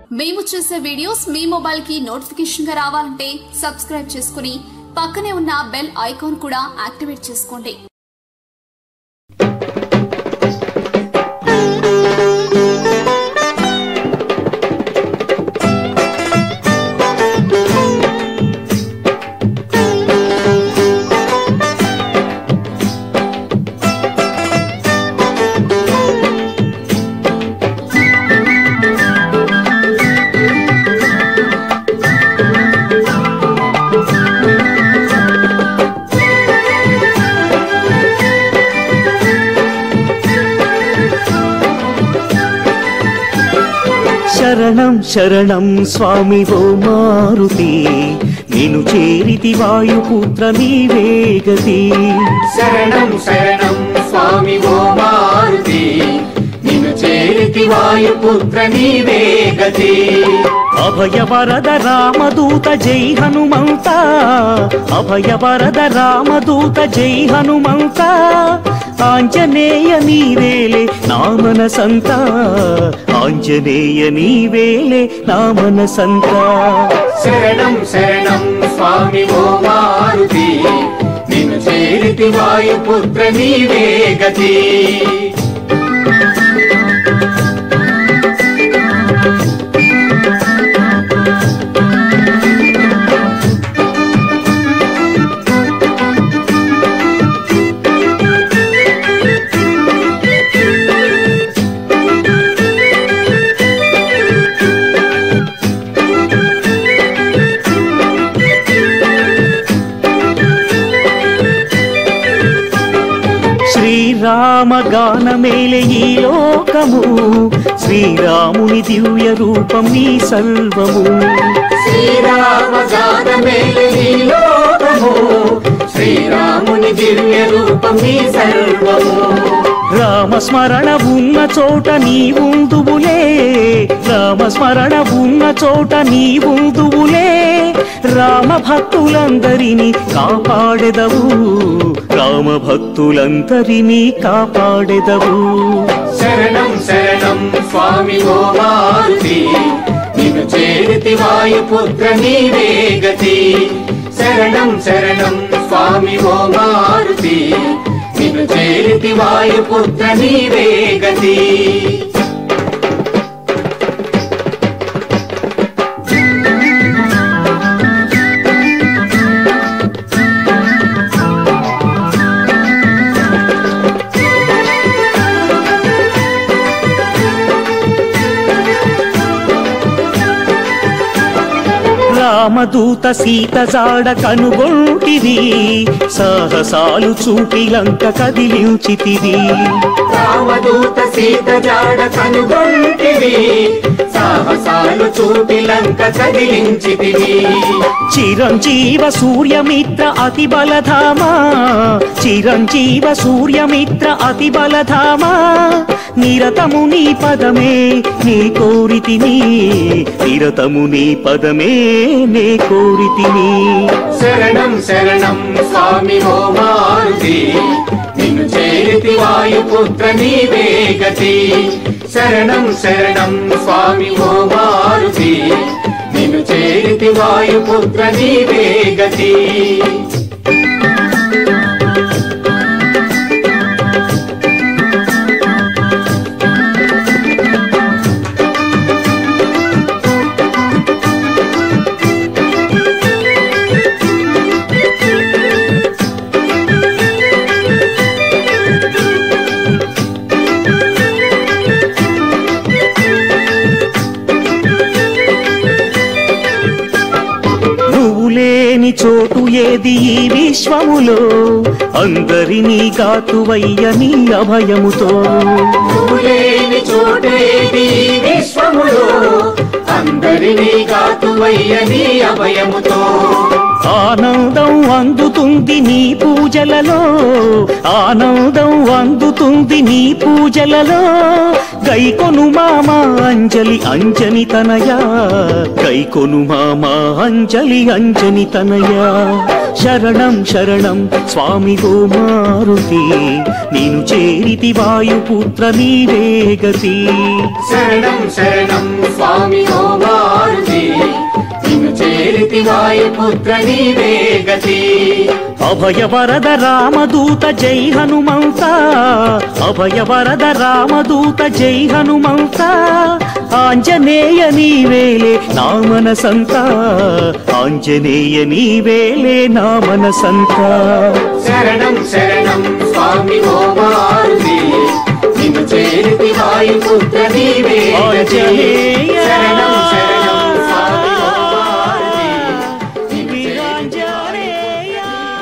మేము చేసే వీడియోస్ మీ మొబైల్ కి నోటిఫికేషన్ గా రావాలంటే సబ్స్క్రైబ్ చేసుకుని పక్కనే ఉన్న బెల్ ఐకాన్ కూడా యాక్టివేట్ చేసుకోండి శరణం శరణం స్వామి ఓ మారుతి నేను చేరితి వాయుపుత్ర నీవే గతి శరణం శరణం స్వామి ఓ మారుతి నిన్ను చేరితి వాయుపుత్ర నీవే గతి అభయ వరద రామదూత జై హనుమంత అభయ వరద రామదూత జై హనుమంత ఆంజనేయ నీవేలే నా మనసంత ఆంజనేయ నీవేలే నా మనసంత శరణం శరణం స్వామి ఓ మారుతి నిన్ను చేరితి వాయుపుత్ర నీవే గతి శ్రీరామ గానమేలే ఈ లోకము శ్రీరాముని దివ్య రూపం నీ సర్వము శ్రీరామ గానమేలు నీ లోకము శ్రీరాముని దివ్య రూపం నీ సర్వము రామస్మరణ ఉన్న చోట నీ ఉందువులే రామస్మరణ ఉన్న చోట నీ ఉందువులే రామ భక్తులందరినీ కాపాడెదవు రామ భక్తులందరినీ కాపాడెదవు శరణం శరణం స్వామి ఓ మారుతి నిన్ను చేరితి వాయుపుత్ర నీవే గతి శరణం శరణం స్వామి ఓ మారుతి నిన్ను చేరితి వాయుపుత్ర నీవే గతి రామదూత సీత జాడ కనుగొంటివి సాహసాలు చూపి లంక కదిలించితివి రామదూత సీత జాడ కనుగొంటివి సాహసాలు చూపి లంక కదిలించితివి చిరంజీవ సూర్యమిత్ర అతి బలధామా చిరంజీవ సూర్యమిత్ర అతి బలధామా నిరతము నీ పదమే నీ కోరితిని నిరతము నీ పదమే నే కోరితిని శరణం శరణం స్వామి ఓ మారుతి నిన్ను చేరితి వాయుపుత్ర నీవే గతి శరణం శరణం స్వామి ఓ మారుతి నిన్ను చేరితి వాయుపుత్ర నీవే గతి నువ్వు లేని చోటు ఏది ఈ విశ్వములో అందరినీ కాతువయ్య నీ అభయముతో లేని చోటేది ఈ విశ్వములో అందరినీ కాతువయ్య నీ అభయముతో ఆనందం అందుతుంది నీ పూజలలో ఆనందం అందుతుంది నీ పూజలలో గైకొను మామ అంజలి అంజని తనయ గైకొను మామ అంజలి అంజని తనయ శరణం శరణం స్వామి ఓ మారుతి నేను చేరితి వాయుపుత్ర నీవే గతి శరణం శరణం స్వామి ఓ మారుతి నిన్ను చేరితి వాయుపుత్ర నీవే గతి అభయ వరద రామదూత జై హనుమంత అభయ వరద రామదూత జై హనుమంత ఆంజనేయ నీవేలే నా మనసంత ఆంజనేయ నీవేలే నా మనసంత శరణం శరణం స్వామి ఓ మారుతి నిన్ను చేరితి వాయుపుత్ర నీవే గతి ఆంజనేయ శరణం శరణం స్వామి ఓ మారుతి నిన్ను చేరితి వీరాంజనేయ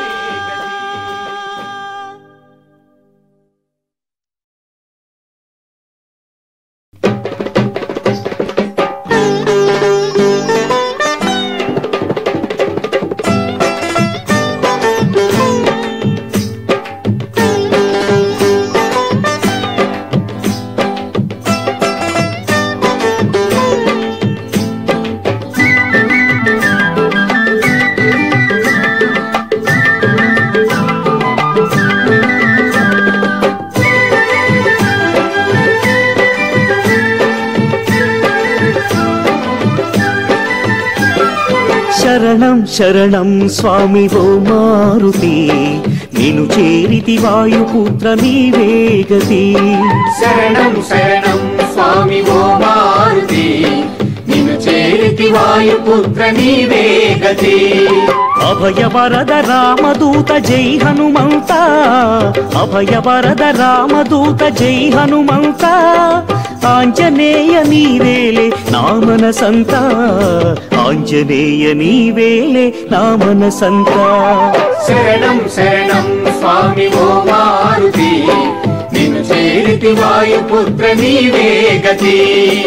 శరణం శరణం స్వామి ఓ మారుతి నేను చేరితి వాయుపుత్ర నీవే గతి శరణం శరణం స్వామి ఓ మారుతి నిన్ను చేరితి వాయుపుత్ర నీవే గతి అభయ వరద రామదూత జై హనుమంత అభయ వరద రామదూత జై హనుమంత ఆంజనేయ నీవేలే నా మనసంత ఆంజనేయ నీవేలే నా మనసంత శరణం శరణం స్వామి ఓ మారుతి నిన్ను చేరితి వాయుపుత్ర నీవే గతి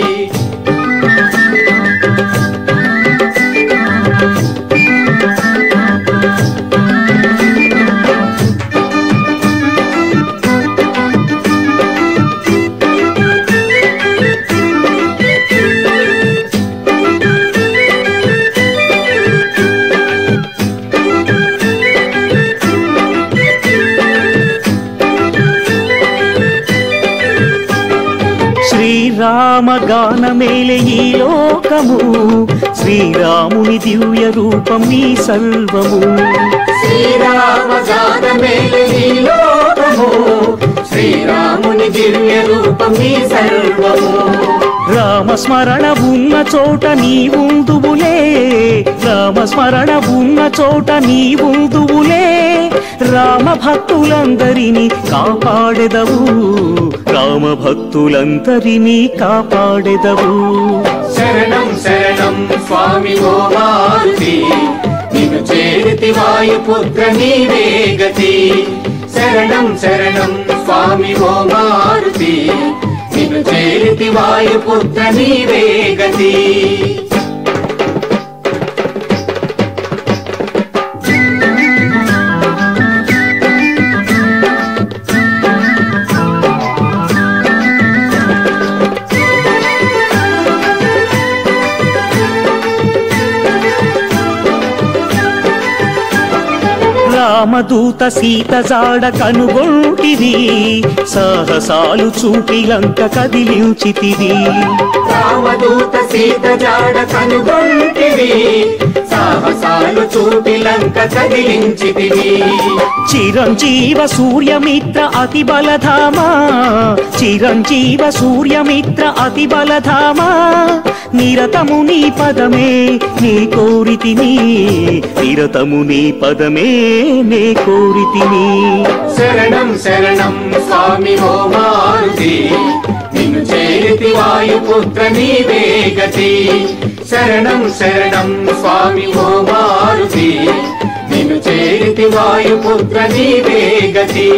శ్రీరామ గానమేలే ఈ లోకము శ్రీరాముని దివ్య రూపం నీ సర్వము శ్రీరామ గానమేలు ఈ లోకము శ్రీరాముని దివ్య రూపం నీ సర్వము రామస్మరణ ఉన్న చోట నీ ఉందువులే రామస్మరణ ఉన్న చోట నీ ఉందువులే రామ భక్తులందరినీ కాపాడెదవు రామ భక్తులందరినీ కాపాడెదవు శరణం శరణం స్వామి ఓ మారుతి నిన్ను చేరితి వాయుపుత్ర నీవే గతి శరణం శరణం స్వామి ఓ మారుతి నిన్ను చేరితి వాయుపుత్ర నీవే గతి రామదూత సీత జాడ కనుగొంటివి సాహసాలు చూపి లంక కదిలించితివి రామదూత సీత జాడ కనుగొంటివి సాహసాలు చూపి లంక కదిలించితివి చిరంజీవ సూర్యమిత్ర అతి బలధామా చిరంజీవ సూర్యమిత్ర అతి బలధామా నిరతము నీ పదమే నీ కోరితిని నిరతము నీ పదమే నే కోరితిని శరణం శరణం స్వామి ఓ మారుతి నిన్ను చేరితి వాయుపుత్ర నీవే గతి శరణం శరణం స్వామి ఓ మారుతి నిన్ను చేరితి వాయుపుత్ర నీవే గతి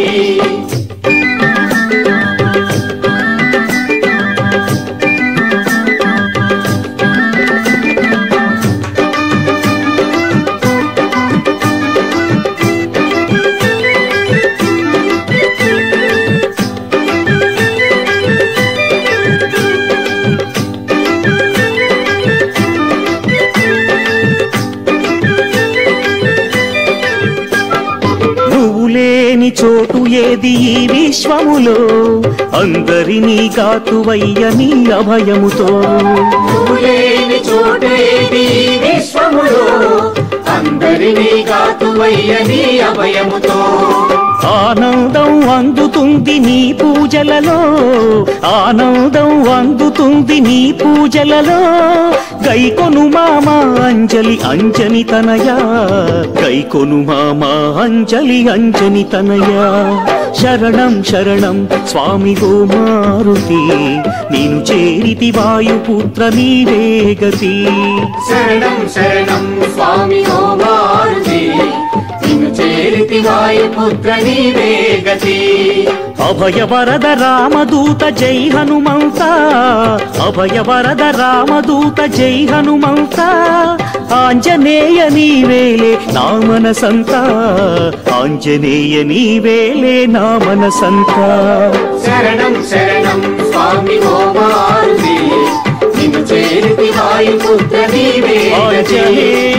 లేని చోటు ఏది ఈ విశ్వములో అందరినీ కాతువయ్య నీ అభయముతో నువ్వు లేని చోటేది ఈ విశ్వములో అందరినీ కాతువయ్య నీ అభయముతో ఆనందం అందుతుంది నీ పూజలలో ఆనందం అందుతుంది నీ పూజలలో గైకొను మామా అంజలి అంజని తనయా గైకొను మామా అంజలి అంజని తనయా శరణం శరణం స్వామి ఓ మారుతి నేను చేరితి వాయుపుత్ర నీవే గతి శరణం శరణం స్వామి ఓ మారుతి నిన్ను చేరితి వాయుపుత్ర నీవే గతి అభయ వరద రామదూత జై హనుమంత అభయ వరద రామదూత జై హనుమంత ఆంజనేయ నీవేలే నా మనసంత ఆంజనేయ నీవేలే నా మనసంత శరణం శరణం స్వామి ఓ మారుతి నిన్ను చేరితి వాయుపుత్ర నీవే గతి ఆంజనేయ